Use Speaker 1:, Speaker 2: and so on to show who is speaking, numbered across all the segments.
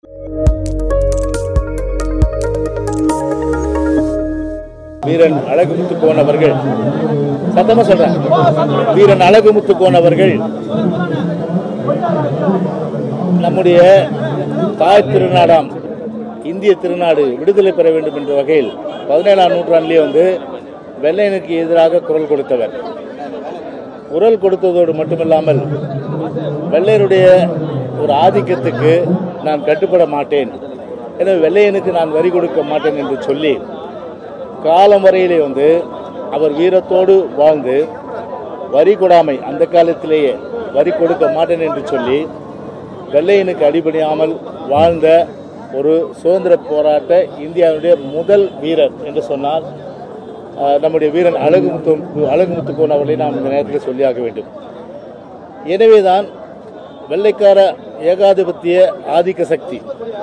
Speaker 1: வீரன் அழகுமுத்து கோன் அவர்கள் சத்தமா சொல்றேன் வீரன் அழகுமுத்து கோன் அவர்கள் நம்முடைய தாய் திருநாடாம் இந்திய திருநாடு விடுதலை பெற வேண்டும் என்ற வகையில் பதினேழாம் நூற்றாண்டிலே வந்து வெள்ளையனுக்கு எதிராக குரல் கொடுத்தவர் குரல் கொடுத்ததோடு மட்டுமில்லாமல் வெள்ளையருடைய ஒரு ஆதிக்கத்துக்கு நான் கட்டுப்பட மாட்டேன் எனவே வெள்ளையனுக்கு நான் வரி கொடுக்க மாட்டேன் என்று சொல்லி காலம் வரையிலே வந்து அவர் வீரத்தோடு வாழ்ந்து வரி கொடாமை அந்த காலத்திலேயே வரி கொடுக்க மாட்டேன் என்று சொல்லி வெள்ளையனுக்கு அடிபணியாமல் வாழ்ந்த ஒரு சுதந்திர போராட்ட இந்தியாவுடைய முதல் வீரர் என்று சொன்னால் அஹ், நம்முடைய வீரன் அழகுமுத்து அழகுமுத்துக்கோன் அவர்களை நாம் இந்த நேரத்தில் சொல்லியாக வேண்டும் எனவேதான் வெள்ளைக்கார ஏகாதிபத்திய ஆதிக்க சக்தி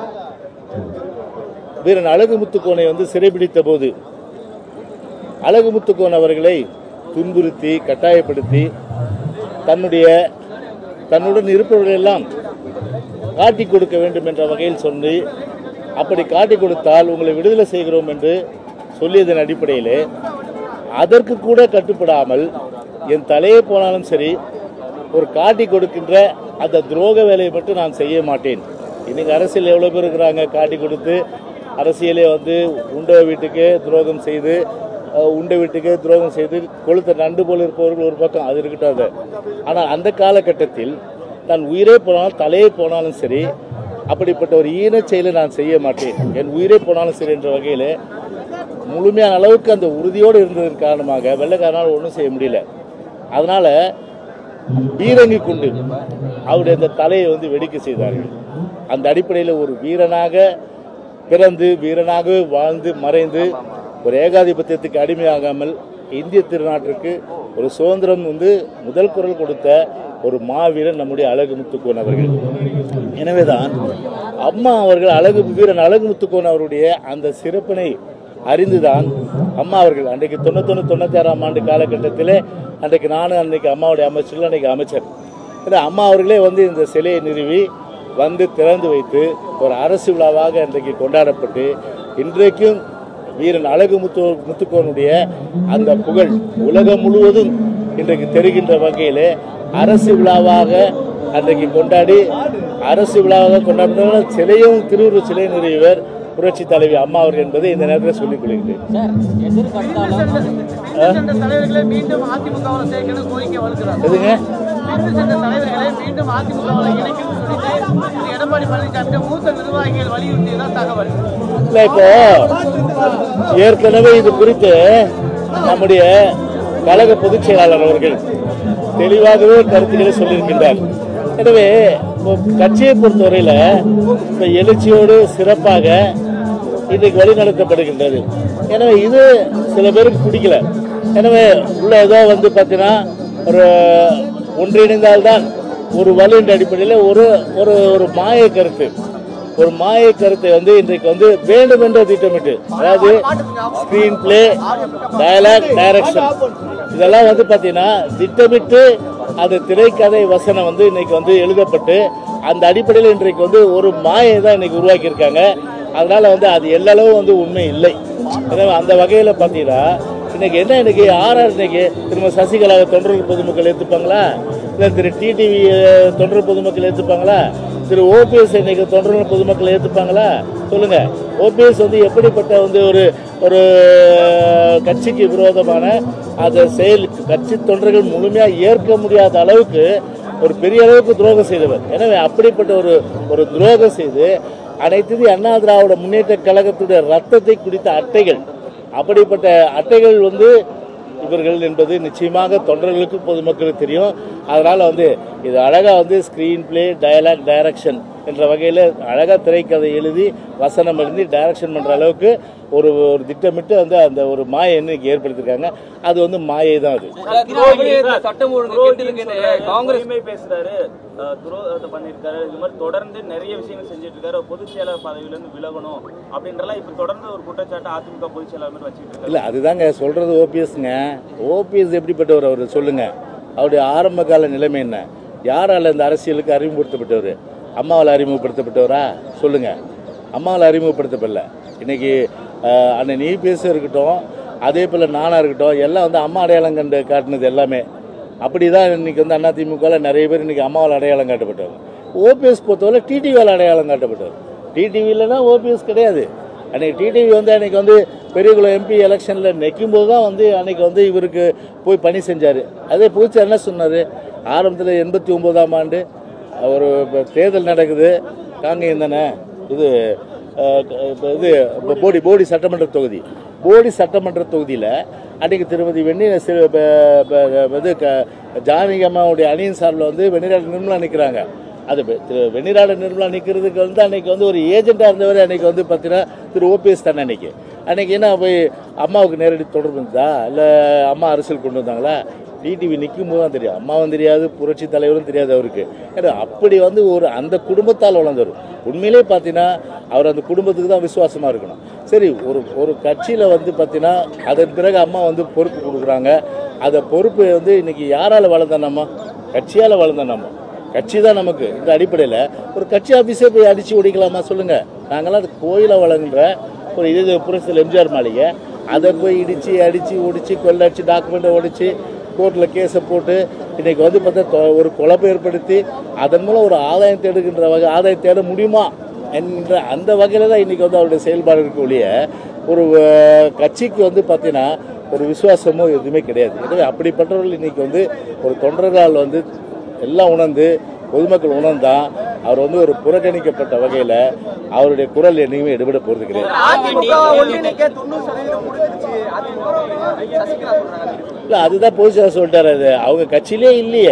Speaker 1: வீரன் அழகுமுத்துக்கோனை வந்து சிறைபிடித்த போது அழகுமுத்துக்கோன் அவர்களை துன்புறுத்தி கட்டாயப்படுத்தி தன்னுடைய தன்னுடன் இருப்பவர்களெல்லாம் காட்டி கொடுக்க வேண்டும் என்ற வகையில் சொல்லி அப்படி காட்டி கொடுத்தால் உங்களை விடுதலை செய்கிறோம் என்று சொல்லியதன் அடிப்படையிலே அதற்கு கூட கட்டுப்படாமல் என் தலையே போனாலும் சரி ஒரு காட்டி கொடுக்கின்ற அந்த துரோக வேலையை மட்டும் நான் செய்ய மாட்டேன் இன்னைக்கு அரசியல் எவ்வளோ பேர் இருக்கிறாங்க காட்டி கொடுத்து அரசியலே வந்து உண்ட வீட்டுக்கு துரோகம் செய்து அஹ், உண்ட வீட்டுக்கு துரோகம் செய்து கொளுத்த நண்டு போல் இருப்பவர்கள் ஒரு பக்கம் அது இருக்கட்டும் அது ஆனால் அந்த காலகட்டத்தில் நான் உயிரே போனாலும் தலையே போனாலும் சரி அப்படிப்பட்ட ஒரு ஈனச் செயலை நான் செய்ய மாட்டேன் என் உயிரே போனாலும் சரி என்ற வகையில் முழுமையான அளவுக்கு அந்த உறுதியோடு இருந்ததன் காரணமாக வெள்ளைக்காரனால் ஒன்றும் செய்ய முடியல அதனால பீரங்கி கொண்டு அவருடைய அந்த தலையை வந்து வெடிக்க செய்தார்கள் அந்த அடிப்படையில் ஒரு வீரனாக பிறந்து வீரனாக வாழ்ந்து மறைந்து ஒரு ஏகாதிபத்தியத்துக்கு அடிமையாகாமல் இந்திய திருநாட்டிற்கு ஒரு சுதந்திரம் வந்து முதல் குரல் கொடுத்த ஒரு மாவீரன் நம்முடைய அழகு முத்துக்கோன் அவர்கள் எனவேதான் அம்மா அவர்கள் அழகு வீரன் அழகு முத்துக்கோன் அவருடைய அந்த சிறப்பினை அறிந்துதான் அம்மா அவர்கள் அன்றைக்கு தொண்ணூத்தொன்று தொண்ணூத்தி ஆறாம் ஆண்டு காலகட்டத்தில் அன்றைக்கு நானும் அன்றைக்கு அம்மாவுடைய அமைச்சர்கள் அன்றைக்கு அமைச்சர் ஏன்னா அம்மா அவர்களே வந்து இந்த சிலையை நிறுவி வந்து திறந்து வைத்து ஒரு அரசு விழாவாக இன்றைக்கு கொண்டாடப்பட்டு இன்றைக்கும் வீரன் அழகு முத்து முத்துக்கோனுடைய அந்த புகழ் உலகம் முழுவதும் இன்றைக்கு தெரிகின்ற வகையிலே அரசு விழாவாக அன்றைக்கு கொண்டாடி அரசு விழாவாக கொண்டாடுறதுனால சிலையும் திருவுருவ சிலை நிறுவியவர் புரட்சி தலைவி அம்மா அவர்கள் என்பதை இந்த நேரத்தில் சொல்லிக் கொள்கிறேன்
Speaker 2: சார் எதிர்கண்டாலும்
Speaker 3: சென்ற தலைவர்களை மீண்டும் அதிமுகவில் சேர்க்கணும் கோரிக்கை வலுக்கிறார்
Speaker 1: எதுங்க
Speaker 3: பிரிந்து சென்ற தலைவர்களை மீண்டும் அதிமுகவில் இணைக்கணும்னு சொல்லிட்டு திரு எடப்பாடி பழனிசாமி மூத்த நிர்வாகிகள் வலியுறுத்தியதான் தகவல்
Speaker 1: இல்ல இப்போ ஏற்கனவே இது குறித்து நம்முடைய கழக பொதுச் செயலாளர் அவர்கள் தெளிவாகவே கருத்துக்களை சொல்லியிருக்கின்றார் எனவே இப்போ கட்சியை பொறுத்தவரையில இப்ப எழுச்சியோடு சிறப்பாக இன்றைக்கு வழிநடத்தப்படுகின்றது எனவே இது சில பேருக்கு பிடிக்கல எனவே உள்ள ஏதோ வந்து பார்த்தீங்கன்னா ஒரு ஒன்றிணைந்தால்தான் ஒரு வலுன்ற அடிப்படையில் ஒரு ஒரு ஒரு மாய கருத்து ஒரு மாய கருத்தை வந்து இன்றைக்கு வந்து வேண்டும் என்ற திட்டமிட்டு அதாவது ஸ்கிரீன் பிளே டயலாக் டைரக்ஷன் இதெல்லாம் வந்து பார்த்தீங்கன்னா திட்டமிட்டு அந்த திரைக்கதை வசனம் வந்து இன்னைக்கு வந்து எழுதப்பட்டு அந்த அடிப்படையில் இன்றைக்கு வந்து ஒரு மாயை தான் இன்னைக்கு உருவாக்கியிருக்காங்க அதனால வந்து அது எல்லளவும் வந்து உண்மை இல்லை எனவே அந்த வகையில் பார்த்தீங்கன்னா இன்னைக்கு என்ன இன்னைக்கு ஆர்ஆர் இன்னைக்கு திரும்ப சசிகலாவை தொண்டர்கள் பொதுமக்கள் ஏற்றுப்பாங்களா இல்லை திரு டிடிவி தொண்டர் பொதுமக்கள் ஏற்றுப்பாங்களா திரு ஓபிஎஸ் இன்னைக்கு தொண்டர்கள் பொதுமக்கள் ஏற்றுப்பாங்களா சொல்லுங்க ஓபிஎஸ் வந்து எப்படிப்பட்ட வந்து ஒரு ஒரு கட்சிக்கு விரோதமான அந்த செயல் கட்சி தொண்டர்கள் முழுமையாக ஏற்க முடியாத அளவுக்கு ஒரு பெரிய அளவுக்கு துரோகம் செய்தவர் எனவே அப்படிப்பட்ட ஒரு ஒரு துரோகம் செய்து அனைத்து இந்திய அண்ணா திராவிட முன்னேற்ற கழகத்துடைய ரத்தத்தை குடித்த அட்டைகள் அப்படிப்பட்ட அட்டைகள் வந்து இவர்கள் என்பது நிச்சயமாக தொண்டர்களுக்கு பொதுமக்களுக்கு தெரியும் அதனால வந்து இது அழகா வந்து ஸ்கிரீன் பிளே டயலாக் டைரக்ஷன் என்ற வகையில் அழகா திரைக்கதை எழுதி வசனம் எழுதி டைரக்ஷன் பண்ற அளவுக்கு ஒரு ஒரு திட்டமிட்டு வந்து அந்த ஒரு மாயை இன்னைக்கு ஏற்படுத்தியிருக்காங்க அது வந்து மாயை தான் அது
Speaker 2: சட்டம் ஒழுங்கு கெட்டிருக்குன்னு காங்கிரஸ்
Speaker 4: உரிமை பேசுறாரு அஹ், துரோகத்தை பண்ணிருக்காரு இது மாதிரி தொடர்ந்து நிறைய விஷயங்கள் செஞ்சுட்டு இருக்காரு பொதுச் செயலாளர் பதவியில இருந்து விலகணும் அப்படின்றலாம் இப்ப தொடர்ந்து ஒரு குற்றச்சாட்டு அதிமுக பொதுச் செயலாளர் மாதிரி வச்சுட்டு இருக்காரு
Speaker 1: இல்லை அதுதாங்க சொல்றது ஓபிஎஸ்ங்க ஓபிஎஸ் எப்படிப்பட்டவர் அவர் சொல்லுங்க அவருடைய ஆரம்ப கால நிலைமை என்ன யாரால இந்த அரசியலுக்கு அறிமுகப்படுத்தப்பட்டவர் அம்மாவால் அறிமுகப்படுத்தப்பட்டவரா சொல்லுங்க அம்மாவால் அறிமுகப்படுத்தப்படல இன்னைக்கு அஹ், அண்ணன் நீ பேச இருக்கட்டும் அதே போல் நானாக இருக்கட்டும் எல்லாம் வந்து அம்மா அடையாளம் கண்டு காட்டினது எல்லாமே அப்படி தான் இன்னைக்கு வந்து அதிமுகவில் நிறைய பேர் இன்னைக்கு அம்மாவால் அடையாளம் காட்டப்பட்டவங்க ஓபிஎஸ் பொறுத்தவரை டிடிவியால் அடையாளம் காட்டப்பட்டவர் டிடிவி இல்லைன்னா ஓபிஎஸ் கிடையாது அன்னைக்கு டிடிவி வந்து அன்னைக்கு வந்து பெரியகுளம் எம்பி எலெக்ஷனில் நிற்கும் போது தான் வந்து அன்னைக்கு வந்து இவருக்கு போய் பணி செஞ்சார் அதே புதுச்சு என்ன சொன்னார் ஆரம்பத்தில் எண்பத்தி ஒம்போதாம் ஆண்டு ஒரு இப்ப தேர்தல் நடக்குது காங்கேயம் தானே இது அஹ், இப்ப இது இப்ப போடி போடி சட்டமன்ற தொகுதி போடி சட்டமன்ற தொகுதியில் அன்னைக்கு திருமதி வெண்ணி சி- ப- ப- இது க- ஜானகி அம்மாவுடைய அணியின் சார்பில் வந்து வெண்ணிராடு நிர்மலா நிற்கிறாங்க அது வெ- திரு வெண்ணிராடு நிர்மலா நிற்கிறதுக்கு வந்து அன்னைக்கு வந்து ஒரு ஏஜென்ட்டாக இருந்தவர் அன்னைக்கு வந்து பார்த்தீங்கன்னா திரு ஓபிஎஸ் தானே அன்னைக்கு அன்னைக்கு என்ன போய் அம்மாவுக்கு நேரடி தொடர்பு இருந்ததா இல்லை அம்மா அரசியல் கொண்டு வந்தாங்களா டிடிவி நிற்கும் போது தான் தெரியும் அம்மாவும் தெரியாது புரட்சி தலைவரும் தெரியாது அவருக்கு ஏன்னா அப்படி வந்து ஒரு அந்த குடும்பத்தால் வளர்ந்தவர் உண்மையிலே பார்த்தீங்கன்னா அவர் அந்த குடும்பத்துக்கு தான் விசுவாசமாக இருக்கணும் சரி ஒரு ஒரு கட்சியில் வந்து பார்த்தீங்கன்னா அதன் பிறகு அம்மா வந்து பொறுப்பு கொடுக்குறாங்க அந்த பொறுப்பு வந்து இன்னைக்கு யாரால் வளர்ந்த நம்ம கட்சியால் வளர்ந்த நம்ம கட்சி தான் நமக்கு இந்த அடிப்படையில் ஒரு கட்சி ஆஃபீஸே போய் அடித்து ஒடிக்கலாமா சொல்லுங்கள் நாங்களாம் அது கோயிலை வழங்குற ஒரு இது புரட்சியில் எம்ஜிஆர் மாளிகை அதை போய் இடித்து அடித்து ஒடிச்சு கொள்ளடிச்சு டாக்குமெண்ட்டை ஒடிச்சு கோர்ட்டில் கேஸை போட்டு இன்னைக்கு வந்து பார்த்தா தொ- ஒரு குழப்பம் ஏற்படுத்தி அதன் மூலம் ஒரு ஆதாயம் தேடுகின்ற வகை ஆதாயம் தேட முடியுமா என்கின்ற அந்த வகையில் தான் இன்னைக்கு வந்து அவருடைய செயல்பாடு இருக்க ஒழிய ஒரு அஹ், கட்சிக்கு வந்து பார்த்தீங்கன்னா ஒரு விசுவாசமோ எதுவுமே கிடையாது எனவே அப்படிப்பட்டவர்கள் இன்னைக்கு வந்து ஒரு தொண்டர்களால் வந்து எல்லாம் உணர்ந்து பொதுமக்கள் உணர்ந்தா அவர் வந்து ஒரு புறக்கணிக்கப்பட்ட வகையில் அவருடைய குரல் என்னைக்குமே எடுபட போகிறது கிடையாது
Speaker 3: அதிமுக ஒன்றிணைக்க தொண்ணூறு சதவீதம் முடிஞ்சிருச்சு அதிமுக சசிகலா சொல்றாங்க
Speaker 1: இல்லை அதுதான் பொதுச்சார் சொல்லிட்டாரு அது அவங்க கட்சியிலே இல்லையே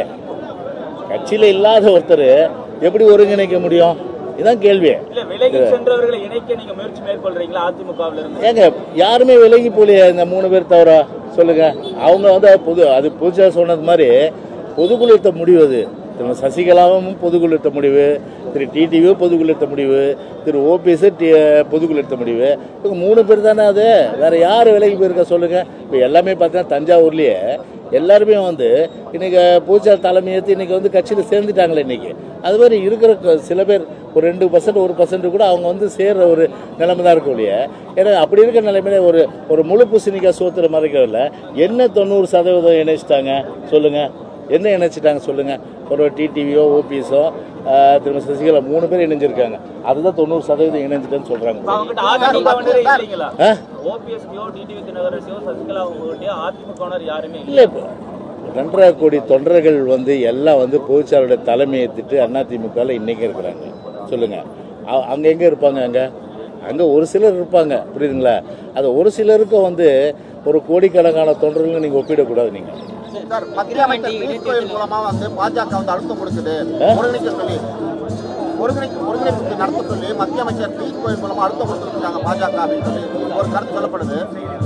Speaker 1: கட்சியில இல்லாத ஒருத்தர் எப்படி ஒருங்கிணைக்க முடியும் இதுதான் கேள்வி
Speaker 4: இல்ல விலகி சென்றவர்களை இணைக்க நீங்க முயற்சி மேற்கொள்றீங்களா அதிமுகவில் இருந்து
Speaker 1: ஏங்க யாருமே விலகி போலையே இந்த மூணு பேர் தவிர சொல்லுங்க அவங்க வந்து பொது அது புதுசாக சொன்னது மாதிரி பொதுக்குழு எடுத்த முடிவு அது திரு சசிகலாவும் பொதுக்குழு எடுத்த முடிவு திரு டிடிவியும் பொதுக்குழு எடுத்த முடிவு திரு ஓபிஎஸ் டி பொதுக்குழு எடுத்த முடிவு இவங்க மூணு பேர் தானே அது வேற யார் விலகி போயிருக்கா சொல்லுங்க இப்போ எல்லாமே பார்த்தீங்கன்னா தஞ்சாவூர்லேயே எல்லாருமே வந்து இன்னைக்கு பூஜா தலைமையேற்று இன்னைக்கு வந்து கட்சியில் சேர்ந்துட்டாங்களே இன்னைக்கு அது மாதிரி இருக்கிற க- சில பேர் ஒரு ரெண்டு பர்சன்ட் ஒரு பர்சன்ட் கூட அவங்க வந்து சேர்ற ஒரு நிலைமை தான் இருக்கும் இல்லையா ஏன்னா அப்படி இருக்கிற நிலைமையில ஒரு ஒரு முழு பூசணிக்காய் சோத்துற மறைக்கிறதுல என்ன தொண்ணூறு சதவீதம் இணைச்சிட்டாங்க சொல்லுங்க என்ன இணைச்சிட்டாங்க சொல்லுங்க ஒரு டிடிவியோ ஓபிஎஸோ திரும்ப சசிகலா மூணு பேர் இணைஞ்சிருக்காங்க அதுதான் தொண்ணூறு சதவீதம் இணைஞ்சிட்டேன்னு சொல்றாங்க
Speaker 4: அவங்ககிட்ட அதிமுக இல்லைங்களா
Speaker 1: ஆ?
Speaker 4: ஓபிஎஸ்டியோ டிடிவி தினகரன்ஸோ சசிகலா அவங்ககிட்டயோ அதிமுகவினர் யாருமே இல்லை
Speaker 1: இல்லை இப்போ ரெண்டரை கோடி தொண்டர்கள் வந்து எல்லாம் வந்து பொதுச்சாரோட தலைமையை ஏற்றுட்டு அதிமுகவில் இன்னைக்கு இருக்கிறாங்க சொல்லுங்க அ- அங்க எங்க இருப்பாங்க அங்க அங்க ஒரு சிலர் இருப்பாங்க புரியுதுங்களா அது ஒரு சிலருக்கும் வந்து ஒரு கோடிக்கணக்கான தொண்டர்களும் நீங்க ஒப்பிடக்கூடாது நீங்க
Speaker 5: சார் மத்திய அமைச்சர் பியூஷ் கோயல் மூலமா வந்து பாஜக வந்து அழுத்தம் கொடுக்குது ஒருங்கிணைக்க சொல்லி ஒருங்கிணைப்பு ஒருங்கிணைப்பு நடத்த சொல்லி மத்திய அமைச்சர் பியூஷ் கோயல் மூலமா அழுத்தம் கொடுத்துருக்காங்க பாஜக அப்படின்னு சொல்லி ஒரு கருத்து சொல்லப்படுது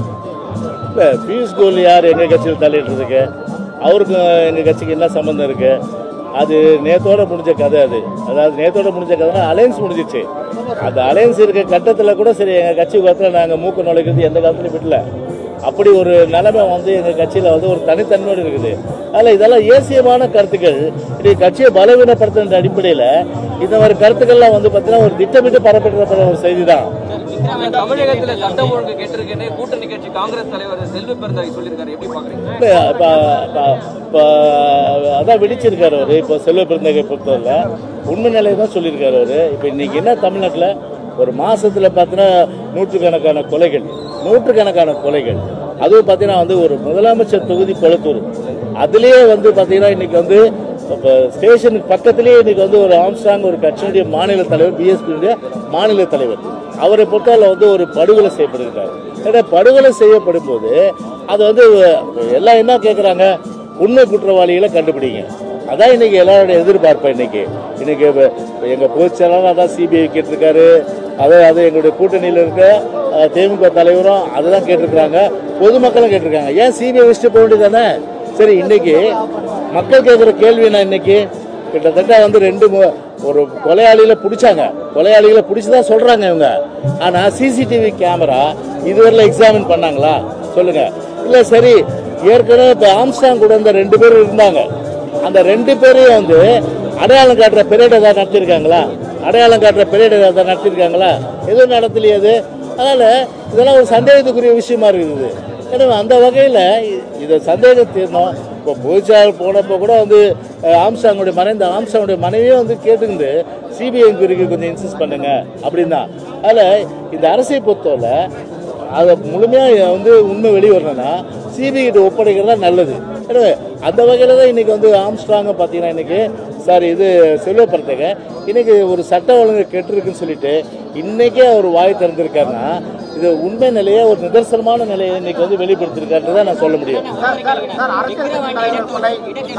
Speaker 1: இல்ல பியூஷ் கோயல் யார் எங்க கட்சியில் தலையிடுறதுக்கு அவருக்கும் எங்க கட்சிக்கு என்ன சம்பந்தம் இருக்கு அது நேத்தோட முடிஞ்ச கதை அது அதாவது நேத்தோட முடிஞ்ச கதைனா அலையன்ஸ் முடிஞ்சிச்சு அந்த அலையன்ஸ் இருக்க கட்டத்தில் கூட சரி எங்கள் கட்சி காலத்தில் நாங்கள் மூக்க நுழைக்கிறது எந்த காலத்துலையும் விடல அப்படி ஒரு நிலைமை வந்து எங்கள் கட்சியில் வந்து ஒரு தனித்தன்மையோடு இருக்குது அதில் இதெல்லாம் ஏசியமான கருத்துக்கள் இப்படி கட்சியை பலவீனப்படுத்துகின்ற அடிப்படையில் இந்த மாதிரி கருத்துக்கள்லாம் வந்து பார்த்தீங்கன்னா ஒரு திட்டமிட்டு பரப்பப்படுற ஒரு செய்தி தான்
Speaker 2: தமிழகத்துல சட்டம் ஒழுங்கு கேட்டிருக்கேன்னு கூட்டணி கட்சி காங்கிரஸ் தலைவர் செல்வ பெருந்தாய் சொல்லியிருக்காரு எப்படி பாக்குறீங்க
Speaker 1: இல்ல, இப்ப- இப்ப- இப்ப அதான் வெடிச்சிருக்காரு அவரு இப்போ செல்வ பிறந்தகை பொறுத்தவரை உண்மை நிலையை தான் சொல்லியிருக்காரு அவரு இப்போ இன்னைக்கு என்ன தமிழ்நாட்டில் ஒரு மாசத்துல பார்த்தீங்கன்னா நூற்றுக்கணக்கான கொலைகள் நூற்றுக்கணக்கான கொலைகள் அதுவும் பார்த்தீங்கன்னா வந்து ஒரு முதலமைச்சர் தொகுதி கொளத்தூர் அதுலேயே வந்து பார்த்தீங்கன்னா இன்னைக்கு வந்து இப்போ ஸ்டேஷனுக்கு பக்கத்துலேயே இன்னைக்கு வந்து ஒரு ஆம்ஸ்டாங் ஒரு கட்சியினுடைய மாநில தலைவர் பிஎஸ்பியுடைய மாநில தலைவர் அவரை பொறுத்தவரை வந்து ஒரு படுகொலை செய்யப்படுகிறார் ஏன்னா படுகொலை செய்யப்படும் போது அது வந்து எல்லாம் என்ன கேட்குறாங்க உண்மை குற்றவாளிகளை கண்டுபிடிங்க அதான் இன்னைக்கு எல்லாருடைய எதிர்பார்ப்பு இன்னைக்கு இன்னைக்கு இப்ப- இப்ப எங்க பொதுச் செயலாளர் அதான் சிபிஐ கேட்டிருக்காரு அதே அது எங்களுடைய கூட்டணியில் இருக்க அஹ், தேமுதிக தலைவரும் அதுதான் கேட்டிருக்காங்க பொதுமக்களும் கேட்டிருக்காங்க ஏன் சிபிஐ வச்சுட்டு போக வேண்டியதானே சரி இன்னைக்கு மக்கள் கேட்குற கேள்வி என்ன இன்னைக்கு கிட்டத்தட்ட வந்து ரெண்டு மு- ஒரு கொலையாளிகளை பிடிச்சாங்க கொலையாளிகளை பிடிச்சி தான் சொல்றாங்க இவங்க ஆனா சிசிடிவி கேமரா இதுவரையில எக்ஸாமின் பண்ணாங்களா சொல்லுங்க இல்ல சரி ஏற்கனவே இப்போ ஆம்ஸ்டாங் கூட இந்த ரெண்டு பேரும் இருந்தாங்க அந்த ரெண்டு பேரையும் வந்து அடையாளம் காட்டுற பெரியட் ஏதாவது நடத்திருக்காங்களா அடையாளம் காட்டுற பெரியட் ஏதாவது நடத்திருக்காங்களா எதுவும் நடத்தலையே அது அதனால இதெல்லாம் ஒரு சந்தேகத்துக்குரிய விஷயமா இருக்குது எனவே அந்த வகையில் இதை சந்தேகம் தீரணும் இப்போ பொதுச்சாளர் போனப்போ கூட வந்து அஹ், ஆம்ஸ்டாங்குடைய மனைவி இந்த ஆம்ஸ்டாங்குடைய மனைவியே வந்து கேட்டுக்கிட்டு சிபிஐ என்கொயரிக்கு கொஞ்சம் இன்சிஸ்ட் பண்ணுங்க அப்படின்னா அதில் இந்த அரசை பொறுத்தவரை அதை முழுமையாக வந்து உண்மை வெளியே வரணும்னா சிபிஐ கிட்ட ஒப்படைக்கிறது தான் நல்லது எனவே அந்த வகையில் தான் இன்னைக்கு வந்து ஆம்ஸ்ட்ராங்க பார்த்தீங்கன்னா இன்னைக்கு சார் இது செல்வப்படுத்தக இன்னைக்கு ஒரு சட்ட ஒழுங்கு கெட்டிருக்குன்னு சொல்லிட்டு இன்னைக்கே அவர் வாய் திறந்திருக்காருன்னா இது உண்மை நிலையை ஒரு நிதர்சனமான நிலையை இன்னைக்கு வந்து வெளிப்படுத்திருக்காருன்னு தான் நான் சொல்ல முடியும்
Speaker 5: சார் சார் சார் அரசியல் கட்சி தலைவர் கொலை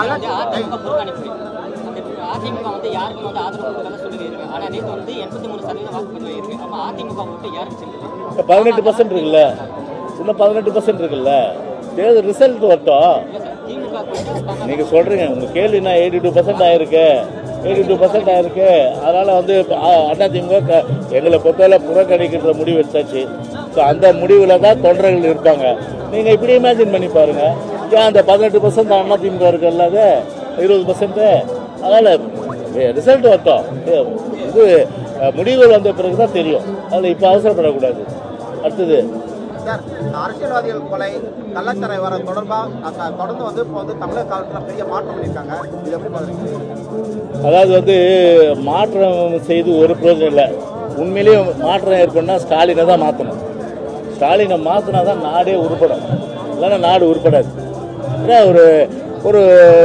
Speaker 6: அதிமுக வந்து யாருக்கும் வந்து ஆதரவு கொடுக்கறதா சொல்லிருக்கு ஆனா நேற்று வந்து எண்பத்தி மூணு சதவீதம் வாக்குப்பதிவு இருக்கு அப்ப அதிமுக ஓட்டு யாருக்கு செல்லுது
Speaker 1: இப்போ பதினெட்டு பர்சன்ட் இருக்குல்ல இன்னும் பதினெட்டு பர்சன்ட் இருக்குல்ல தேர்தல் ரிசல்ட் வரட்டும்
Speaker 6: திமுக போயிட்டு
Speaker 1: நீங்க சொல்றீங்க உங்க கேள்வினா எயிட்டி டூ பர்சன்ட் ஆயிருக்கு எயிட்டி டூ பர்சன்ட் ஆயிருக்கு அதனால வந்து அதிமுக க- எங்களை பொறுத்தவரை புறக்கணிக்கின்ற முடிவு எடுத்தாச்சு ஸோ அந்த முடிவில் தான் தொண்டர்கள் இருப்பாங்க நீங்க இப்படி இமேஜின் பண்ணி பாருங்க ஏன் அந்த பதினெட்டு பர்சன்ட் அதிமுக இருக்கு இல்லாத இருபது பர்சன்ட் அதனால ரிசல்ட் வரட்டும் இது அஹ், முடிவுகள் வந்த பிறகு தான் தெரியும் அதில் இப்போ அவசரப்படக்கூடாது அடுத்தது
Speaker 5: சார் அரசியல்வாதிகள் கொலை கள்ளச்சாரை வர தொடர்பா அ- தொடர்ந்து வந்து இப்போ வந்து தமிழக காலத்துல பெரிய மாற்றம் பண்ணியிருக்காங்க இது எப்படி பாக்குறீங்க
Speaker 1: அதாவது வந்து மாற்றம் செய்து ஒரு பிரயோஜனம் இல்லை உண்மையிலேயே மாற்றம் ஏற்படனா ஸ்டாலினை தான் மாற்றணும் ஸ்டாலினை மாற்றினா தான் நாடே உருப்படும் இல்லைன்னா நாடு உருப்படாது ஏன்னா ஒரு ஒரு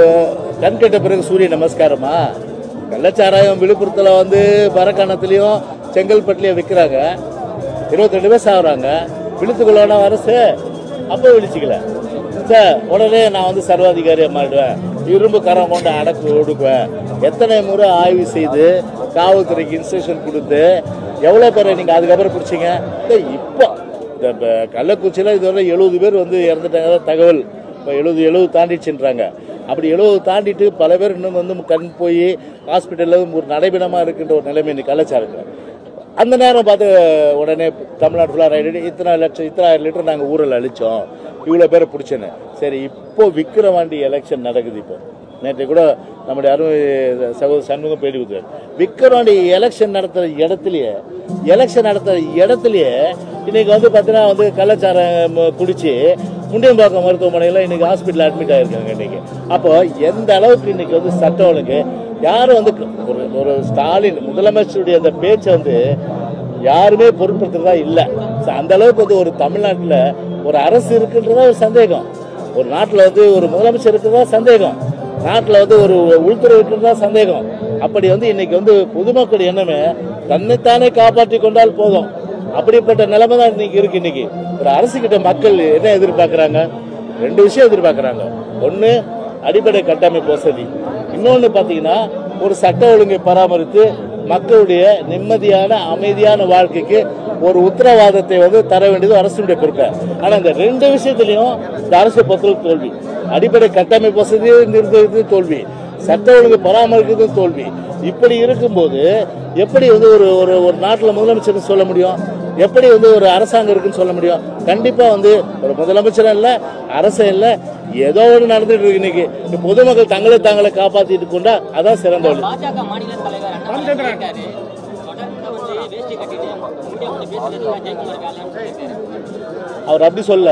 Speaker 1: கண்கட்ட பிறகு சூரிய நமஸ்காரமா கள்ளச்சாராயம் விழுப்புரத்தில் வந்து மரக்காணத்துலேயும் செங்கல்பட்டுலேயும் விற்கிறாங்க இருபத்தி ரெண்டு பேர் சாகுறாங்க விழுத்துக்குள்ளான அரசு அப்போ விழிச்சிக்கல சார் உடனே நான் வந்து சர்வாதிகாரியா மாறிடுவேன் இரும்பு கரம் கொண்டு அடக்கு ஒடுக்குவேன் எத்தனை முறை ஆய்வு செய்து காவல்துறைக்கு இன்ஸ்ட்ரக்ஷன் கொடுத்து எவ்வளோ பேரை நீங்கள் அதுக்கப்புறம் பிடிச்சிங்க டேய், இப்போ இந்த ப- கள்ளக்குறிச்சியில் இதுவரை எழுபது பேர் வந்து இறந்துட்டாங்க தகவல் இப்போ எழுபது எழுபது தாண்டிச்சுன்றாங்க அப்படி எழுபது தாண்டிட்டு பல பேர் இன்னும் வந்து கண் போய் ஹாஸ்பிட்டலில் ஒரு நடைபெணமாக இருக்கின்ற ஒரு நிலைமை இன்னைக்கு கலாச்சாரத்தில் அந்த நேரம் பார்த்து உடனே தமிழ்நாடு ஃபுல்லாக ரைடு இத்தனை லட்சம் இத்தனை ஆயிரம் லிட்டர் நாங்கள் ஊரில் அழிச்சோம் இவ்வளோ பேரை பிடிச்சேன்னு சரி இப்போ விக்கிரவாண்டி எலெக்ஷன் நடக்குது இப்போ நேற்று கூட நம்முடைய அருமை சகோதர சண்முகம் பேடி கொடுத்தாரு விக்கிரவாண்டி எலெக்ஷன் நடத்துகிற இடத்துலையே எலெக்ஷன் நடத்துகிற இடத்துலையே இன்னைக்கு வந்து பார்த்தீங்கன்னா வந்து கள்ளச்சாரம் குடிச்சு முண்டியம்பாக்கம் மருத்துவமனையில் இன்னைக்கு ஹாஸ்பிட்டல் அட்மிட் ஆயிருக்காங்க இன்னைக்கு அப்போ எந்த அளவுக்கு இன்னைக்கு வந்து சட்டம் ஒழுங்கு யாரும் வந்து ஒரு ஒரு ஸ்டாலின் முதலமைச்சருடைய அந்த பேச்சை வந்து யாருமே பொருட்படுத்துறதா இல்லை அந்த அளவுக்கு வந்து ஒரு தமிழ்நாட்டில் ஒரு அரசு இருக்குன்றதா ஒரு சந்தேகம் ஒரு நாட்டில் வந்து ஒரு முதலமைச்சர் இருக்கிறதா சந்தேகம் நாட்டில் வந்து ஒரு உள்துறை இருக்கிறதா சந்தேகம் அப்படி வந்து இன்னைக்கு வந்து பொதுமக்கள் எண்ணமே தன்னைத்தானே காப்பாற்றி கொண்டால் போதும் அப்படிப்பட்ட நிலைமை தான் இன்னைக்கு இருக்கு இன்னைக்கு ஒரு அரசு கிட்ட மக்கள் என்ன எதிர்பார்க்கறாங்க ரெண்டு விஷயம் எதிர்பார்க்கறாங்க ஒன்று அடிப்படை கட்டமைப்பு வசதி இன்னொன்று பார்த்தீங்கன்னா ஒரு சட்ட ஒழுங்கை பராமரித்து மக்களுடைய நிம்மதியான அமைதியான வாழ்க்கைக்கு ஒரு உத்தரவாதத்தை வந்து தர வேண்டியது அரசுடைய பொறுப்பு ஆனால் இந்த ரெண்டு விஷயத்திலையும் இந்த அரசு பொறுத்தளவு தோல்வி அடிப்படை கட்டமைப்பு வசதியை நிர்வகித்து தோல்வி சட்ட ஒழுங்கு பராமரிக்கிறது தோல்வி இப்படி இருக்கும்போது எப்படி வந்து ஒரு ஒரு ஒரு நாட்டில் முதலமைச்சர் சொல்ல முடியும் எப்படி வந்து ஒரு அரசாங்கம் இருக்குன்னு சொல்ல முடியும் கண்டிப்பா வந்து ஒரு முதலமைச்சரும் இல்லை அரசும் இல்லை ஏதோ ஒன்று நடந்துட்டு இருக்கு இன்னைக்கு இந்த பொதுமக்கள் தங்களை தாங்களை காப்பாத்திட்டு கொண்டா அதான் சிறந்த வழி
Speaker 6: பாஜக மாநில தலைவர் அண்ணாமலை சொல்லியிருக்காரு தொடர்ந்து வந்து வேஷ்டி கட்டிட்டு இந்தியா வந்து பேசுறது ஜெயக்குமார் வேலைன்னு சொல்லியிருக்காரு
Speaker 1: அவர் அப்படி சொல்ல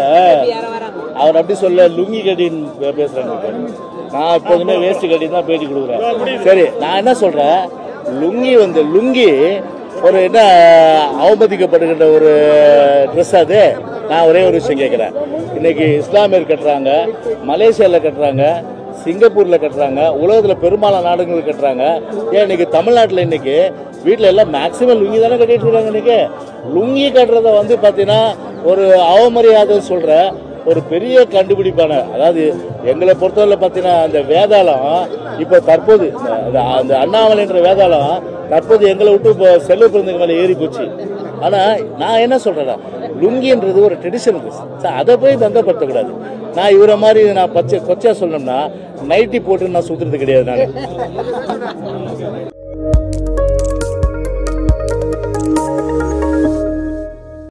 Speaker 1: அவர் அப்படி சொல்ல லுங்கி கட்டின்னு பே- பேசுறாங்க நான் எப்போதுமே வேஷ்டி கட்டி தான் பேட்டி கொடுக்குறேன் சரி நான் என்ன சொல்றேன் லுங்கி வந்து லுங்கி ஒரு என்ன அவமதிக்கப்படுகின்ற ஒரு ட்ரெஸ் அது நான் ஒரே ஒரு விஷயம் கேட்குறேன் இன்னைக்கு இஸ்லாமியர் கட்டுறாங்க மலேசியாவில் கட்டுறாங்க சிங்கப்பூரில் கட்டுறாங்க உலகத்தில் பெரும்பாலான நாடுகள் கட்டுறாங்க ஏன் இன்னைக்கு தமிழ்நாட்டில் இன்னைக்கு வீட்டில் எல்லாம் மேக்ஸிமம் லுங்கி தானே கட்டிட்டு இருக்காங்க இன்னைக்கு லுங்கி கட்டுறத வந்து பார்த்தீங்கன்னா ஒரு அவமரியாதை சொல்கிற ஒரு பெரிய கண்டுபிடிப்பான அதாவது எங்களை பொறுத்தவரை பார்த்தீங்கன்னா அந்த வேதாளம் இப்போ தற்போது அந்த- அந்த அண்ணாமலைன்ற வேதாளம் தற்போது எங்களை விட்டு இப்போ செல்வ பிறந்தங்க மேலே ஏறி போச்சு ஆனால் நான் என்ன சொல்கிறேன்னா லுங்கின்றது ஒரு ட்ரெடிஷனல் ட்ரெஸ் அதை போய் தங்கப்படுத்தக்கூடாது நான் இவரை மாதிரி நான் பச்சை கொச்சா சொல்லணும்னா நைட்டி போட்டு நான் சுற்றுறது கிடையாது நான்